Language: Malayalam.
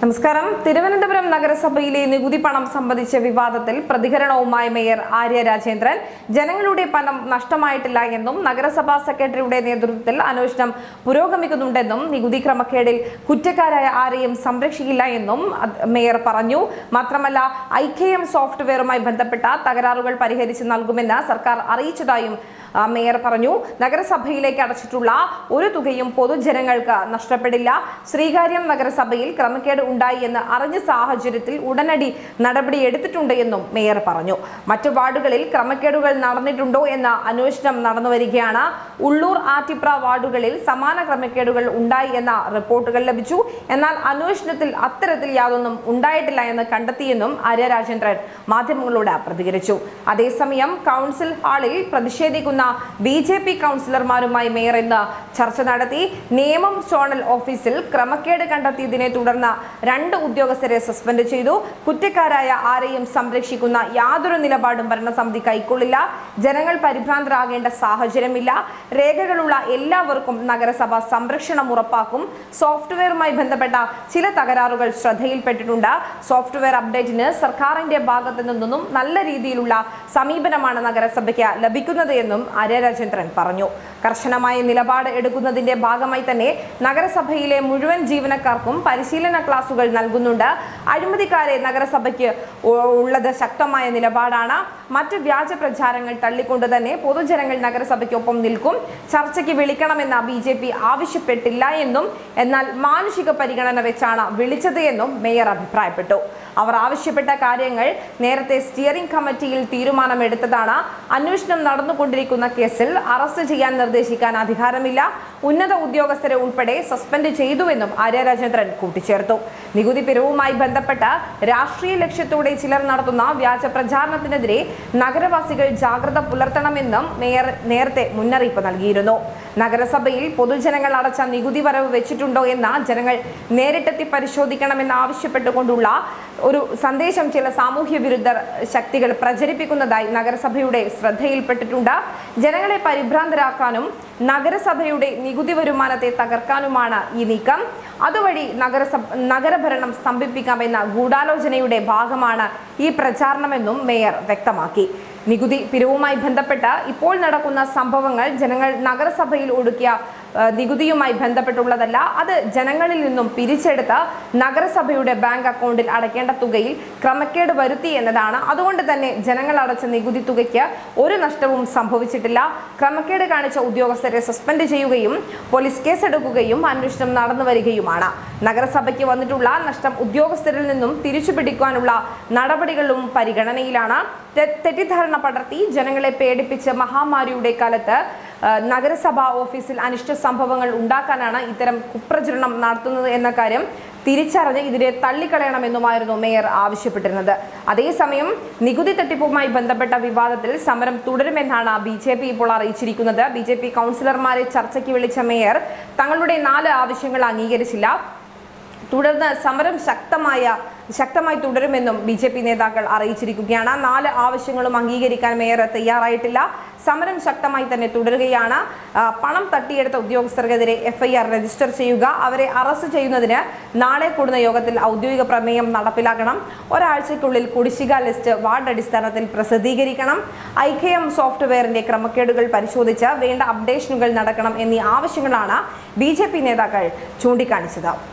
നമസ്കാരം തിരുവനന്തപുരം നഗരസഭയിലെ നികുതി പണം സംബന്ധിച്ച വിവാദത്തിൽ പ്രതികരണവുമായി മേയർ ആര്യ രാജേന്ദ്രൻ ജനങ്ങളുടെ പണം നഷ്ടമായിട്ടില്ല എന്നും നഗരസഭാ സെക്രട്ടറിയുടെ നേതൃത്വത്തിൽ അന്വേഷണം പുരോഗമിക്കുന്നുണ്ടെന്നും നികുതി ക്രമക്കേടിൽ കുറ്റക്കാരായ ആരെയും സംരക്ഷിക്കില്ല എന്നും അത് മേയർ പറഞ്ഞു മാത്രമല്ല ഐ കെ എം സോഫ്റ്റ്വെയറുമായി ബന്ധപ്പെട്ട തകരാറുകൾ പരിഹരിച്ച് നൽകുമെന്ന് സർക്കാർ അറിയിച്ചതായും ആ, മേയർ പറഞ്ഞു നഗരസഭയിലേക്ക് അടച്ചിട്ടുള്ള ഒരു തുകയും പൊതുജനങ്ങൾക്ക് നഷ്ടപ്പെടില്ല ശ്രീകാര്യം നഗരസഭയിൽ ക്രമക്കേട് ഉണ്ടായി എന്ന് അറിഞ്ഞ സാഹചര്യത്തിൽ ഉടനടി നടപടി എടുത്തിട്ടുണ്ട് എന്നും മേയർ പറഞ്ഞു മറ്റു വാർഡുകളിൽ ക്രമക്കേടുകൾ നടന്നിട്ടുണ്ടോ എന്ന അന്വേഷണം നടന്നു വരികയാണ് ഉള്ളൂർ ആറ്റിപ്ര വാർഡുകളിൽ സമാന ക്രമക്കേടുകൾ ഉണ്ടായി എന്ന റിപ്പോർട്ടുകൾ ലഭിച്ചു എന്നാൽ അന്വേഷണത്തിൽ അത്തരത്തിൽ യാതൊന്നും ഉണ്ടായിട്ടില്ല എന്ന് കണ്ടെത്തിയെന്നും ആര്യ രാജേന്ദ്രൻ മാധ്യമങ്ങളോട് പ്രതികരിച്ചു അതേസമയം കൗൺസിൽ ഹാളിൽ പ്രതിഷേധിക്കുന്ന ബി ജെ പി കൗൺസിലർമാരുമായി മേയർ ഇന്ന് ചർച്ച നടത്തി നിയമം സോണൽ ഓഫീസിൽ ക്രമക്കേട് കണ്ടെത്തിയതിനെ തുടർന്ന് രണ്ട് ഉദ്യോഗസ്ഥരെ സസ്പെൻഡ് ചെയ്തു കുറ്റക്കാരായ ആരെയും സംരക്ഷിക്കുന്ന യാതൊരു നിലപാടും ഭരണസമിതി കൈക്കൊള്ളില്ല ജനങ്ങൾ പരിഭ്രാന്തരാകേണ്ട സാഹചര്യമില്ല രേഖകളുള്ള എല്ലാവർക്കും നഗരസഭ സംരക്ഷണം ഉറപ്പാക്കും സോഫ്റ്റ്വെയറുമായി ബന്ധപ്പെട്ട ചില തകരാറുകൾ ശ്രദ്ധയിൽപ്പെട്ടിട്ടുണ്ട് സോഫ്റ്റ്വെയർ അപ്ഡേറ്റിന് സർക്കാരിന്റെ ഭാഗത്തു നിന്നും നല്ല രീതിയിലുള്ള സമീപനമാണ് നഗരസഭയ്ക്ക് ലഭിക്കുന്നത് എന്നും ആര്യ രാജേന്ദ്രൻ പറഞ്ഞു കർശനമായ നിലപാട് എടുക്കുന്നതിന്റെ ഭാഗമായി തന്നെ നഗരസഭയിലെ മുഴുവൻ ജീവനക്കാർക്കും പരിശീലന ക്ലാസുകൾ നൽകുന്നുണ്ട് അഴിമതിക്കാരെ നഗരസഭയ്ക്ക് ഉ- ഉള്ളത് ശക്തമായ നിലപാടാണ് മറ്റ് വ്യാജ പ്രചാരങ്ങൾ തള്ളിക്കൊണ്ട് തന്നെ പൊതുജനങ്ങൾ നഗരസഭയ്ക്കൊപ്പം നിൽക്കും ചർച്ചയ്ക്ക് വിളിക്കണമെന്ന ബി ജെ പി ആവശ്യപ്പെട്ടില്ല എന്നും എന്നാൽ മാനുഷിക പരിഗണന വെച്ചാണ് വിളിച്ചത് എന്നും മേയർ അഭിപ്രായപ്പെട്ടു അവർ ആവശ്യപ്പെട്ട കാര്യങ്ങൾ നേരത്തെ സ്റ്റിയറിംഗ് കമ്മിറ്റിയിൽ തീരുമാനമെടുത്തതാണ് അന്വേഷണം നടന്നുകൊണ്ടിരിക്കുന്ന കേസിൽ അറസ്റ്റ് ചെയ്യാൻ നിർദ്ദേശിക്കാൻ അധികാരമില്ല ഉന്നത ഉദ്യോഗസ്ഥരെ ഉൾപ്പെടെ സസ്പെൻഡ് ചെയ്തുവെന്നും ആര്യ രാജേന്ദ്രൻ കൂട്ടിച്ചേർത്തു നികുതി പിരിവുമായി ബന്ധപ്പെട്ട രാഷ്ട്രീയ ലക്ഷ്യത്തോടെ ചിലർ നടത്തുന്ന വ്യാജ പ്രചാരണത്തിനെതിരെ നഗരവാസികൾ ജാഗ്രത പുലർത്തണമെന്നും മേയർ നേരത്തെ മുന്നറിയിപ്പ് നൽകിയിരുന്നു നഗരസഭയിൽ പൊതുജനങ്ങൾ അടച്ച നികുതി വരവ് വെച്ചിട്ടുണ്ടോ എന്ന ജനങ്ങൾ നേരിട്ടെത്തി പരിശോധിക്കണമെന്ന് ആവശ്യപ്പെട്ടുകൊണ്ടുള്ള ഒരു സന്ദേശം ചില സാമൂഹ്യ വിരുദ്ധ ശക്തികൾ പ്രചരിപ്പിക്കുന്നതായി നഗരസഭയുടെ ശ്രദ്ധയിൽപ്പെട്ടിട്ടുണ്ട് ജനങ്ങളെ പരിഭ്രാന്തരാക്കാനും നഗരസഭയുടെ നികുതി വരുമാനത്തെ തകർക്കാനുമാണ് ഈ നീക്കം അതുവഴി നഗരസഭ നഗരഭരണം സ്തംഭിപ്പിക്കാമെന്ന ഗൂഢാലോചനയുടെ ഭാഗമാണ് ഈ പ്രചാരണമെന്നും മേയർ വ്യക്തമാക്കി നികുതി പിരിവുമായി ബന്ധപ്പെട്ട് ഇപ്പോൾ നടക്കുന്ന സംഭവങ്ങൾ ജനങ്ങൾ നഗരസഭയിൽ ഒടുക്കിയ ആ, നികുതിയുമായി ബന്ധപ്പെട്ടുള്ളതല്ല അത് ജനങ്ങളിൽ നിന്നും പിരിച്ചെടുത്ത് നഗരസഭയുടെ ബാങ്ക് അക്കൗണ്ടിൽ അടയ്ക്കേണ്ട തുകയിൽ ക്രമക്കേട് വരുത്തി എന്നതാണ് അതുകൊണ്ട് തന്നെ ജനങ്ങൾ അടച്ച നികുതി തുകയ്ക്ക് ഒരു നഷ്ടവും സംഭവിച്ചിട്ടില്ല ക്രമക്കേട് കാണിച്ച ഉദ്യോഗസ്ഥരെ സസ്പെൻഡ് ചെയ്യുകയും പോലീസ് കേസെടുക്കുകയും അന്വേഷണം നടന്നു വരികയുമാണ് നഗരസഭയ്ക്ക് വന്നിട്ടുള്ള നഷ്ടം ഉദ്യോഗസ്ഥരിൽ നിന്നും തിരിച്ചു പിടിക്കാനുള്ള നടപടികളും പരിഗണനയിലാണ് തെ- തെറ്റിദ്ധാരണ പടർത്തി ജനങ്ങളെ പേടിപ്പിച്ച് മഹാമാരിയുടെ കാലത്ത് ആ, നഗരസഭാ ഓഫീസിൽ അനിഷ്ട സംഭവങ്ങൾ ഉണ്ടാക്കാനാണ് ഇത്തരം കുപ്രചരണം നടത്തുന്നത് എന്ന കാര്യം തിരിച്ചറിഞ്ഞ് ഇതിനെ തള്ളിക്കളയണമെന്നുമായിരുന്നു മേയർ ആവശ്യപ്പെട്ടിരുന്നത് അതേസമയം നികുതി തട്ടിപ്പുമായി ബന്ധപ്പെട്ട വിവാദത്തിൽ സമരം തുടരുമെന്നാണ് ബി ജെ പി ഇപ്പോൾ അറിയിച്ചിരിക്കുന്നത് ബി ജെ പി കൗൺസിലർമാരെ ചർച്ചയ്ക്ക് വിളിച്ച മേയർ തങ്ങളുടെ നാല് ആവശ്യങ്ങൾ അംഗീകരിച്ചില്ല തുടർന്ന് സമരം ശക്തമായ ശക്തമായി തുടരുമെന്നും ബി ജെ പി നേതാക്കൾ അറിയിച്ചിരിക്കുകയാണ് നാല് ആവശ്യങ്ങളും അംഗീകരിക്കാൻ മേയർ തയ്യാറായിട്ടില്ല സമരം ശക്തമായി തന്നെ തുടരുകയാണ് ആ, പണം തട്ടിയെടുത്ത ഉദ്യോഗസ്ഥർക്കെതിരെ എഫ്ഐആർ രജിസ്റ്റർ ചെയ്യുക അവരെ അറസ്റ്റ് ചെയ്യുന്നതിന് നാളെ കൂടുന്ന യോഗത്തിൽ ഔദ്യോഗിക പ്രമേയം നടപ്പിലാക്കണം ഒരാഴ്ചയ്ക്കുള്ളിൽ കുടിശ്ശിക ലിസ്റ്റ് വാർഡ് അടിസ്ഥാനത്തിൽ പ്രസിദ്ധീകരിക്കണം ഐ കെ എം സോഫ്റ്റ്വെയറിന്റെ ക്രമക്കേടുകൾ പരിശോധിച്ച് വേണ്ട അപ്ഡേഷനുകൾ നടക്കണം എന്നീ ആവശ്യങ്ങളാണ് ബി നേതാക്കൾ ചൂണ്ടിക്കാണിച്ചത്